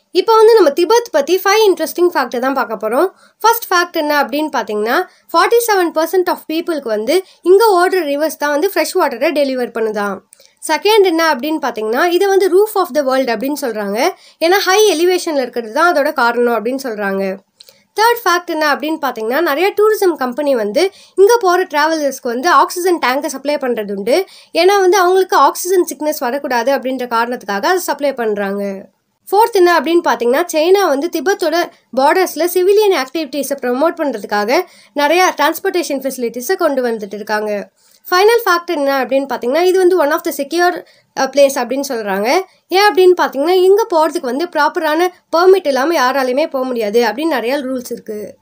இப்போ வந்து நம்ம திபெத் பற்றி ஃபைவ் இன்ட்ரெஸ்டிங் ஃபேக்ட் தான் பார்க்க போகிறோம் ஃபர்ஸ்ட் ஃபேக்ட் என்ன அப்படின்னு பார்த்தீங்கன்னா ஃபார்ட்டி செவன் பர்சன்ட் ஆஃப் பீப்புளுக்கு வந்து இங்கே ஓடுற ரிவர்ஸ் தான் வந்து ஃப்ரெஷ் வாட்டரை டெலிவர் பண்ணுதான் செகண்ட் என்ன அப்படின்னு பார்த்தீங்கன்னா இதை வந்து ரூஃப் ஆஃப் த வேர்ல்டு அப்படின்னு சொல்கிறாங்க ஏன்னா ஹை எலிவேஷனில் இருக்கிறது தான் அதோட காரணம் அப்படின்னு சொல்கிறாங்க தேர்ட் ஃபேக்ட் என்ன அப்படின்னு பார்த்தீங்கன்னா நிறைய டூரிசம் கம்பெனி வந்து இங்கே போகிற ட்ராவலர்ஸ்க்கு வந்து ஆக்சிஜன் டேங்கை சப்ளை பண்ணுறது உண்டு ஏன்னா வந்து அவங்களுக்கு ஆக்சிஜன் சிக்னஸ் வரக்கூடாது அப்படின்ற காரணத்துக்காக அதை சப்ளை பண்ணுறாங்க ஃபோர்த் என்ன அப்படின்னு பார்த்தீங்கன்னா சைனா வந்து திபெத்தோட பார்டர்ஸில் சிவிலியன் ஆக்டிவிட்டீஸை ப்ரமோட் பண்ணுறதுக்காக நிறையா டிரான்ஸ்போர்ட்டேஷன் ஃபெசிலிட்டிஸை கொண்டு வந்துட்டு இருக்காங்க ஃபைனல் ஃபேக்ட் என்ன அப்படின்னு பார்த்தீங்கன்னா இது வந்து one of the secure place அப்படின்னு சொல்கிறாங்க ஏன் அப்படின்னு பார்த்தீங்கன்னா இங்கே போகிறதுக்கு வந்து ப்ராப்பரான பெர்மிட் இல்லாமல் யாராலையுமே போக முடியாது அப்படின்னு நிறையா ரூல்ஸ் இருக்குது